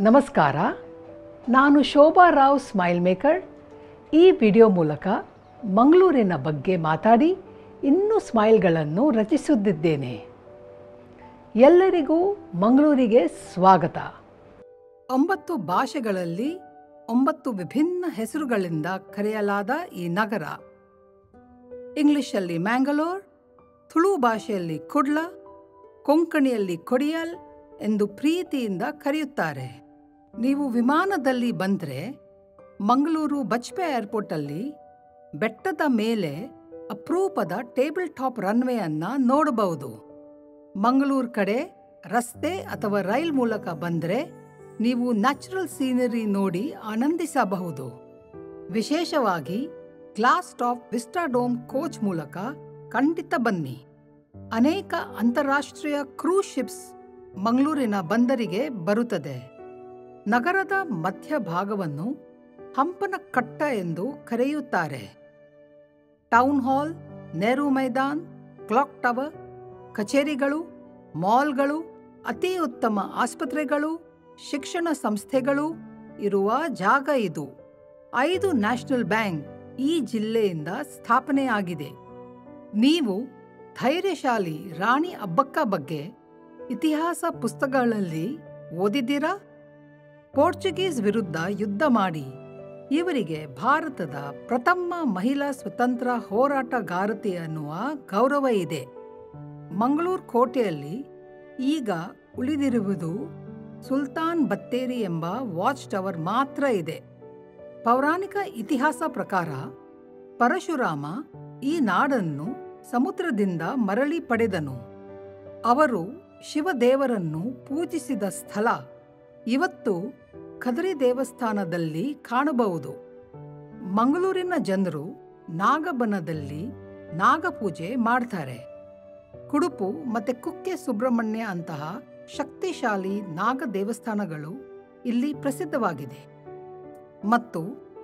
ನಮಸ್ಕಾರ ನಾನು Shobha Rao smile maker ಈ ವಿಡಿಯೋ ಮೂಲಕ ಮಂಗಳೂರಿನ ಬಗ್ಗೆ ಮಾತಾಡಿ ಇನ್ನೂ ಸ್ಮೈಲ್ಗಳನ್ನು ರಚಿಸುತ್ತಿದ್ದೇನೆ ಎಲ್ಲರಿಗೂ ಮಂಗಳೂರಿಗೆ ಸ್ವಾಗತ ಒಂಬತ್ತು ಭಾಷೆಗಳಲ್ಲಿ ಒಂಬತ್ತು ವಿಭಿನ್ನ ಹೆಸರುಗಳಿಂದ ಕರೆಯಲಾದ ಈ ನಗರ ಇಂಗ್ಲಿಷಲ್ಲಿ ಮ್ಯಾಂಗಲೋರ್ ತುಳು ಭಾಷೆಯಲ್ಲಿ ಕುಡ್ಲ ಕೊಂಕಣಿಯಲ್ಲಿ ಕೊಡಿಯಲ್ ಎಂದು ಪ್ರೀತಿಯಿಂದ ಕರೆಯುತ್ತಾರೆ ನೀವು ವಿಮಾನದಲ್ಲಿ ಬಂದರೆ ಮಂಗಳೂರು ಬಜ್ಪೆ ಏರ್ಪೋರ್ಟಲ್ಲಿ ಬೆಟ್ಟದ ಮೇಲೆ ಅಪರೂಪದ ಟೇಬಲ್ ಟಾಪ್ ರನ್ವೇಯನ್ನು ನೋಡಬಹುದು ಮಂಗಳೂರು ಕಡೆ ರಸ್ತೆ ಅಥವಾ ರೈಲ್ ಮೂಲಕ ಬಂದರೆ ನೀವು ನ್ಯಾಚುರಲ್ ಸೀನರಿ ನೋಡಿ ಆನಂದಿಸಬಹುದು ವಿಶೇಷವಾಗಿ ಗ್ಲಾಸ್ ಟಾಪ್ ವಿಸ್ಟಾಡೋಮ್ ಕೋಚ್ ಮೂಲಕ ಖಂಡಿತ ಬನ್ನಿ ಅನೇಕ ಅಂತಾರಾಷ್ಟ್ರೀಯ ಕ್ರೂಸ್ ಶಿಪ್ಸ್ ಮಂಗಳೂರಿನ ಬಂದರಿಗೆ ಬರುತ್ತದೆ ನಗರದ ಮಧ್ಯಭಾಗವನ್ನು ಹಂಪನ ಕಟ್ಟ ಎಂದು ಕರೆಯುತ್ತಾರೆ town hall Nehru Maidan clock tower ಕಚೇರಿಗಳು ಮಾಲ್ಗಳು ಅತಿ ಉತ್ತಮ ಆಸ್ಪತ್ರೆಗಳು ಶಿಕ್ಷಣ ಸಂಸ್ಥೆಗಳು ಇರುವ ಜಾಗ ಇದು ಐದು ನ್ಯಾಷನಲ್ ಬ್ಯಾಂಕ್ ಈ ಜಿಲ್ಲೆಯಿಂದ ಸ್ಥಾಪನೆಯಾಗಿದೆ ನೀವು ಧೈರ್ಯಶಾಲಿ ರಾಣಿ ಅಬ್ಬಕ್ಕ ಬಗ್ಗೆ ಇತಿಹಾಸ ಪುಸ್ತಕಗಳಲ್ಲಿ ಓದಿದ್ದೀರಾ ಪೋರ್ಚುಗೀಸ್ ವಿರುದ್ಧ ಯುದ್ಧ ಮಾಡಿ ಇವರಿಗೆ ಭಾರತದ ಪ್ರಥಮ ಮಹಿಳಾ ಸ್ವತಂತ್ರ ಹೋರಾಟಗಾರತಿ ಅನ್ನುವ ಗೌರವ ಇದೆ ಮಂಗಳೂರು ಕೋಟೆಯಲ್ಲಿ ಈಗ ಉಳಿದಿರುವುದು ಸುಲ್ತಾನ್ ಬತ್ತೇರಿ ಎಂಬ ವಾಚ್ ಟವರ್ ಮಾತ್ರ ಇದೆ ಪೌರಾಣಿಕ ಇತಿಹಾಸ ಪ್ರಕಾರ ಪರಶುರಾಮ ಈ ನಾಡನ್ನು ಸಮುದ್ರದಿಂದ ಮರಳಿ ಪಡೆದನು ಅವರು ಶಿವದೇವರನ್ನು ಪೂಜಿಸಿದ ಸ್ಥಳ ಇವತ್ತು ಕದರಿ ದೇವಸ್ಥಾನದಲ್ಲಿ ಕಾಣಬಹುದು ಮಂಗಳೂರಿನ ಜನರು ನಾಗಬನದಲ್ಲಿ ನಾಗಪೂಜೆ ಮಾಡ್ತಾರೆ ಕುಡುಪು ಮತ್ತೆ ಕುಕ್ಕೆ ಸುಬ್ರಹ್ಮಣ್ಯ ಅಂತಹ ಶಕ್ತಿಶಾಲಿ ನಾಗ ದೇವಸ್ಥಾನಗಳು ಇಲ್ಲಿ ಪ್ರಸಿದ್ಧವಾಗಿದೆ ಮತ್ತು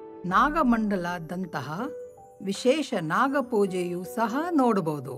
ನಾಗಮಂಡಲದಂತಹ ವಿಶೇಷ ನಾಗಪೂಜೆಯೂ ಸಹ ನೋಡಬಹುದು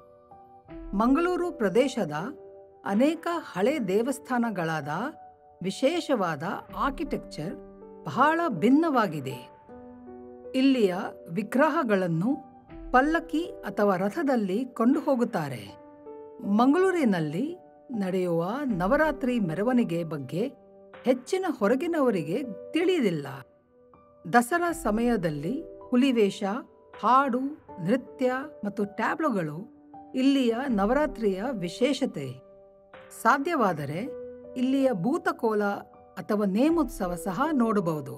ಮಂಗಳೂರು ಪ್ರದೇಶದ ಅನೇಕ ಹಳೆ ದೇವಸ್ಥಾನಗಳಾದ ವಿಶೇಷವಾದ ಆರ್ಕಿಟೆಕ್ಚರ್ ಬಹಳ ಭಿನ್ನವಾಗಿದೆ ಇಲ್ಲಿಯ ವಿಗ್ರಹಗಳನ್ನು ಪಲ್ಲಕ್ಕಿ ಅಥವಾ ರಥದಲ್ಲಿ ಕೊಂಡು ಹೋಗುತ್ತಾರೆ ಮಂಗಳೂರಿನಲ್ಲಿ ನಡೆಯುವ ನವರಾತ್ರಿ ಮೆರವಣಿಗೆ ಬಗ್ಗೆ ಹೆಚ್ಚಿನ ಹೊರಗಿನವರಿಗೆ ತಿಳಿದಿಲ್ಲ ದಸರಾ ಸಮಯದಲ್ಲಿ ಹುಲಿವೇಷ ಹಾಡು ನೃತ್ಯ ಮತ್ತು ಟ್ಯಾಬ್ಲೋಗಳು ಇಲ್ಲಿಯ ನವರಾತ್ರಿಯ ವಿಶೇಷತೆ ಸಾಧ್ಯವಾದರೆ ಇಲ್ಲಿಯ ಭೂತಕೋಲ ಅಥವಾ ನೇಮೋತ್ಸವ ಸಹ ನೋಡಬಹುದು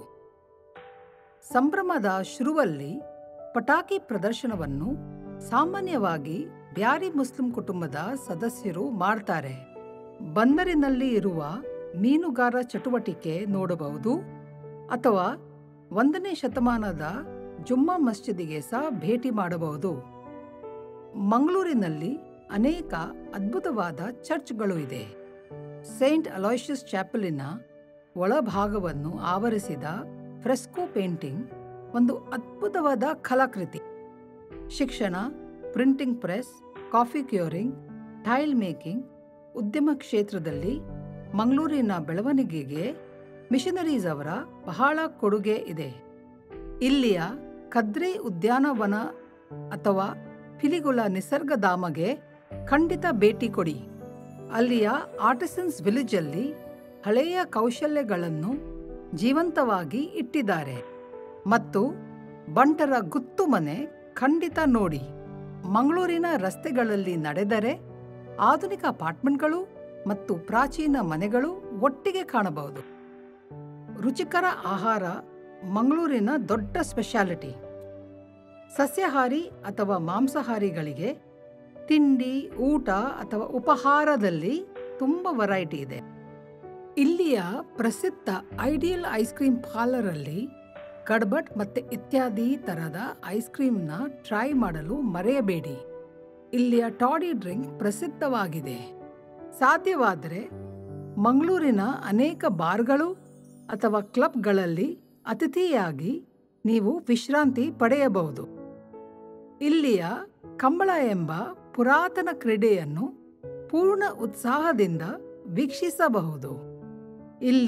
ಸಂಭ್ರಮದ ಶುರುವಲ್ಲಿ ಪಟಾಕಿ ಪ್ರದರ್ಶನವನ್ನು ಸಾಮಾನ್ಯವಾಗಿ ಬ್ಯಾರಿ ಮುಸ್ಲಿಂ ಕುಟುಂಬದ ಸದಸ್ಯರು ಮಾಡ್ತಾರೆ ಬಂದರಿನಲ್ಲಿ ಇರುವ ಮೀನುಗಾರ ಚಟುವಟಿಕೆ ನೋಡಬಹುದು ಅಥವಾ ಒಂದನೇ ಶತಮಾನದ ಜುಮ್ಮಾ ಮಸ್ಜಿದಿಗೆ ಸಹ ಭೇಟಿ ಮಾಡಬಹುದು ಮಂಗಳೂರಿನಲ್ಲಿ ಅನೇಕ ಅದ್ಭುತವಾದ ಚರ್ಚ್ಗಳು ಇದೆ ಸೈಂಟ್ ಅಲಾಯ್ಷಿಯಸ್ ಚಾಪಲಿನ ಒಳಭಾಗವನ್ನು ಆವರಿಸಿದ ಫ್ರೆಸ್ಕೋ ಪೇಂಟಿಂಗ್ ಒಂದು ಅದ್ಭುತವಾದ ಕಲಾಕೃತಿ ಶಿಕ್ಷಣ printing press coffee curing tile making ಉದ್ಯಮ ಕ್ಷೇತ್ರದಲ್ಲಿ ಮಂಗಳೂರಿನ ಬೆಳವಣಿಗೆಗೆ ಮಿಷನರೀಸ್ ಅವರ ಬಹಳ ಕೊಡುಗೆ ಇದೆ ಇಲ್ಲಿಯ ಕದ್ರಿ ಉದ್ಯಾನವನ ಅಥವಾ ಪಿಲಿಗುಲ ನಿಸರ್ಗಧಾಮಗೆ ಖಂಡಿತ ಭೇಟಿ ಕೊಡಿ ಅಲ್ಲಿಯ ಆರ್ಟಿಸನ್ಸ್ ವಿಲೇಜಲ್ಲಿ ಹಳೆಯ ಕೌಶಲ್ಯಗಳನ್ನು ಜೀವಂತವಾಗಿ ಇಟ್ಟಿದ್ದಾರೆ ಮತ್ತು ಬಂಟರ ಗುತ್ತು ಮನೆ ಖಂಡಿತ ನೋಡಿ ಮಂಗಳೂರಿನ ರಸ್ತೆಗಳಲ್ಲಿ ನಡೆದರೆ ಆಧುನಿಕ ಅಪಾರ್ಟ್ಮೆಂಟ್ಗಳು ಮತ್ತು ಪ್ರಾಚೀನ ಮನೆಗಳು ಒಟ್ಟಿಗೆ ಕಾಣಬಹುದು ರುಚಿಕರ ಆಹಾರ ಮಂಗಳೂರಿನ ದೊಡ್ಡ ಸ್ಪೆಷಾಲಿಟಿ ಸಸ್ಯಾಹಾರಿ ಅಥವಾ ಮಾಂಸಾಹಾರಿಗಳಿಗೆ ತಿಂಡಿ ಊಟ ಅಥವಾ ಉಪಹಾರದಲ್ಲಿ ತುಂಬ ವೆರೈಟಿ ಇದೆ ಇಲ್ಲಿಯ ಪ್ರಸಿದ್ಧ ಐಡಿಯಲ್ ಐಸ್ ಕ್ರೀಮ್ ಪಾರ್ಲರಲ್ಲಿ ಕಡ್ಬಟ್ ಮತ್ತೆ ಇತ್ಯಾದಿ ತರಹದ ಐಸ್ ಕ್ರೀಮ್ನ ಟ್ರೈ ಮಾಡಲು ಮರೆಯಬೇಡಿ ಇಲ್ಲಿಯ ಟಾಡಿ ಡ್ರಿಂಕ್ ಪ್ರಸಿದ್ಧವಾಗಿದೆ ಸಾಧ್ಯವಾದರೆ ಮಂಗಳೂರಿನ ಅನೇಕ ಬಾರ್ಗಳು ಅಥವಾ ಕ್ಲಬ್ಗಳಲ್ಲಿ ಅತಿಥಿಯಾಗಿ ನೀವು ವಿಶ್ರಾಂತಿ ಪಡೆಯಬಹುದು ಇಲ್ಲಿಯ ಕಂಬಳ ಎಂಬ ಪುರಾತನ ಕ್ರೀಡೆಯನ್ನು ಪೂರ್ಣ ಉತ್ಸಾಹದಿಂದ ವೀಕ್ಷಿಸಬಹುದು ಇಲ್ಲಿ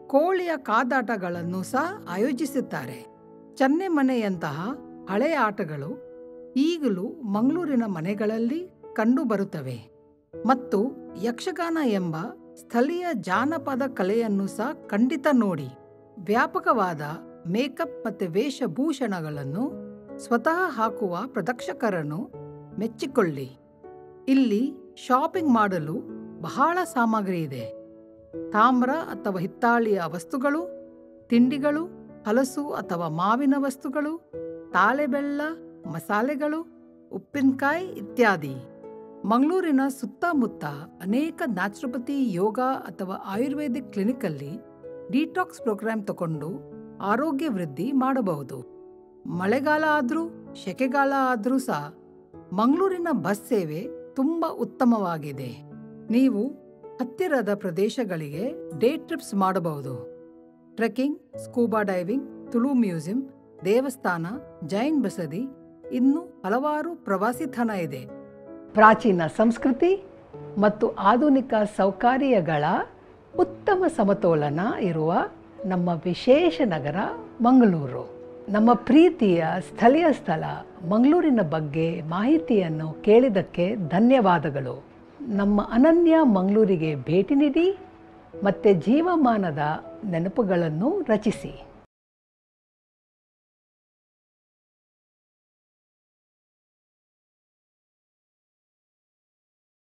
ಕೋಳಿಯ ಕಾದಾಟಗಳನ್ನು ಸಹ ಆಯೋಜಿಸುತ್ತಾರೆ ಚನ್ನೆಮನೆಯಂತಹ ಹಳೆಯ ಆಟಗಳು ಈಗಲೂ ಮಂಗಳೂರಿನ ಮನೆಗಳಲ್ಲಿ ಕಂಡುಬರುತ್ತವೆ ಮತ್ತು ಯಕ್ಷಗಾನ ಎಂಬ ಸ್ಥಳೀಯ ಜಾನಪದ ಕಲೆಯನ್ನು ಸಹ ಖಂಡಿತ ನೋಡಿ ವ್ಯಾಪಕವಾದ ಮೇಕಪ್ ಮತ್ತು ವೇಷಭೂಷಣಗಳನ್ನು ಸ್ವತಃ ಹಾಕುವ ಪ್ರದಕ್ಷಕರನ್ನು ಮೆಚ್ಚಿಕೊಳ್ಳಿ ಇಲ್ಲಿ ಶಾಪಿಂಗ್ ಮಾಡಲು ಬಹಳ ಸಾಮಗ್ರಿ ಇದೆ ತಾಮ್ರ ಅಥವಾ ಹಿತ್ತಾಳಿಯ ವಸ್ತುಗಳು ತಿಂಡಿಗಳು ಹಲಸು ಅಥವಾ ಮಾವಿನ ವಸ್ತುಗಳು ತಾಳೆಬೆಲ್ಲ ಮಸಾಲೆಗಳು ಉಪ್ಪಿನಕಾಯಿ ಇತ್ಯಾದಿ ಮಂಗಳೂರಿನ ಸುತ್ತಮುತ್ತ ಅನೇಕ ನ್ಯಾಚುರೋಪತಿ ಯೋಗ ಅಥವಾ ಆಯುರ್ವೇದಿಕ್ ಕ್ಲಿನಿಕಲ್ಲಿ ಡಿಟಾಕ್ಸ್ ಪ್ರೋಗ್ರಾಂ ತಗೊಂಡು ಆರೋಗ್ಯ ವೃದ್ಧಿ ಮಾಡಬಹುದು ಮಳೆಗಾಲ ಆದರೂ ಸೆಕೆಗಾಲ ಆದರೂ ಸಹ ಮಂಗಳೂರಿನ ಬಸ್ ಸೇವೆ ತುಂಬ ಉತ್ತಮವಾಗಿದೆ ನೀವು ಹತ್ತಿರದ ಪ್ರದೇಶಗಳಿಗೆ ಡೇ ಟ್ರಿಪ್ಸ್ ಮಾಡಬಹುದು trekking scuba diving Tulu museum ದೇವಸ್ಥಾನ ಜೈನ್ ಬಸದಿ ಇನ್ನು ಹಲವಾರು ಪ್ರವಾಸಿ ತಾಣ ಇದೆ ಪ್ರಾಚೀನ ಸಂಸ್ಕೃತಿ ಮತ್ತು ಆಧುನಿಕ ಸೌಕರ್ಯಗಳ ಉತ್ತಮ ಸಮತೋಲನ ಇರುವ ನಮ್ಮ ವಿಶೇಷ ನಗರ ಮಂಗಳೂರು ನಮ್ಮ ಪ್ರೀತಿಯ ಸ್ಥಳೀಯ ಸ್ಥಳ ಮಂಗಳೂರಿನ ಬಗ್ಗೆ ಮಾಹಿತಿಯನ್ನು ಕೇಳಿದ್ದಕ್ಕೆ ಧನ್ಯವಾದಗಳು ನಮ್ಮ ಅನನ್ಯ ಮಂಗಳೂರಿಗೆ ಭೇಟಿ ನೀಡಿ ಮತ್ತು ಜೀವಮಾನದ ನೆನಪುಗಳನ್ನು ರಚಿಸಿ